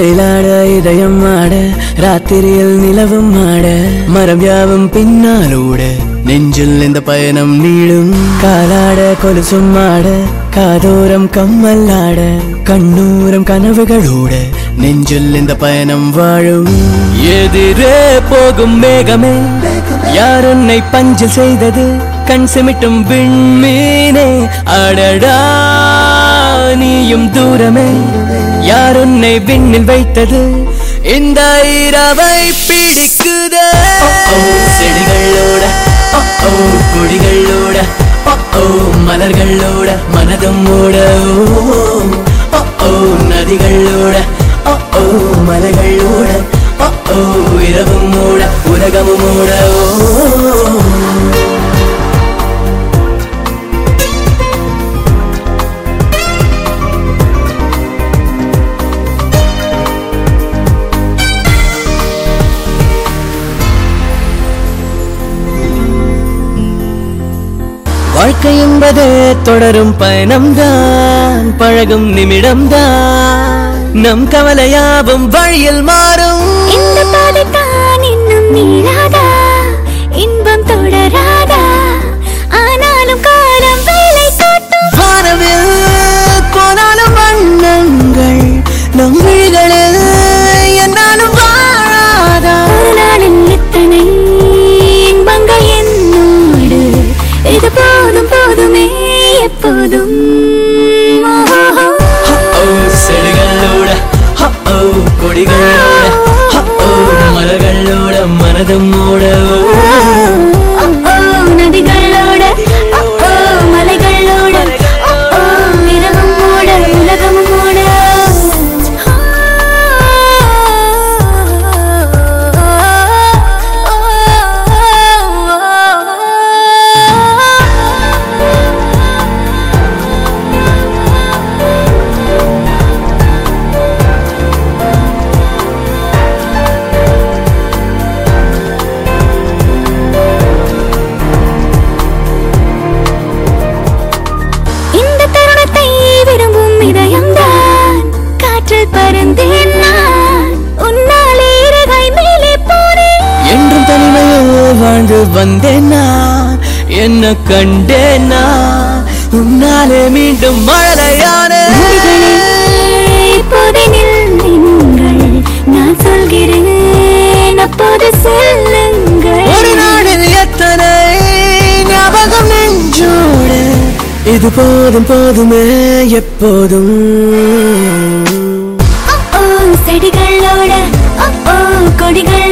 ரயிலாட இதயம் ஆட ராத்திரியில் நிலவும் ஆட மரம் யாவும் பின்னாலோட நெஞ்சில் இந்த பயணம் நீளும் காலாட கொலுசும் ஆட காதோரம் கம்மல் ஆட கண்ணூரம் கனவுகளோட நெஞ்சில் இந்த பயணம் வாழும் எதிரே போகும் மேகமே யார் உன்னை பஞ்சல் செய்தது கண் சிமிட்டும் விண்மீனே அடடா நீயும் தூரமே யார் உன்னை விண்ணில் வைத்தது இந்த இரவை பிடிக்குதே செடிகளோட ஓ கொடிகளோட ஓ மலர்களோட மனதும் ஓட ஓ ஓ நதிகளோட ஓ மலைகளோட ஓ இரவும் ஓட உலகமும் ஓட ஓ வாழ்க்கை என்பது தொடரும் பயணம்தான் பழகும் நிமிடம்தான் நம் கவலையாவும் வழியில் மாறும் இந்த பாதைத்தான் இன்னும் நீளாதா இன்பம் தொடராதா ஆனாலும் காலம் வேலை காட்டும் வானவில் போனாலும் வண்ணங்கள் நம் விழிகளில் என்னாலும் வாழாதா ஒரு நாளில் இத்தனை இன்பங்கள் என்னோடு இது போதும் போதுமே எப்போதும் ஓஹோ. ஓ செடிகளோட ஓ கொடிகளோட ஓ மலர்களோட மனதும் ஓட ஓ, ஓ, நதிகளோட ஓ, ஓ, மலைகளோட ஓ, ஓ, இரவும் மூட உலகமும் மூட இந்த தருணத்தை விரும்பும் இதயம்தான் காற்றில் பறந்தேன் நான் உன்னாலே இறகை மேலே போனேன் என்றும் தனிமையில் வாழ்ந்து வந்தேன் நான் என்ன கண்டேன் நான் உன்னாலே மீண்டும் மழையான நதிகளே, இப்போதே நில்லுங்கள் நான் சொல்கிறேன் அப்போது செல்லுங்கள் ஒரு நாளில் எத்தனை ஞாபகம் நெஞ்சோடு இது போதும் போதுமே எப்போதும் ஓ, ஓ, செடிகளோட ஓ, ஓ, கொடிகள்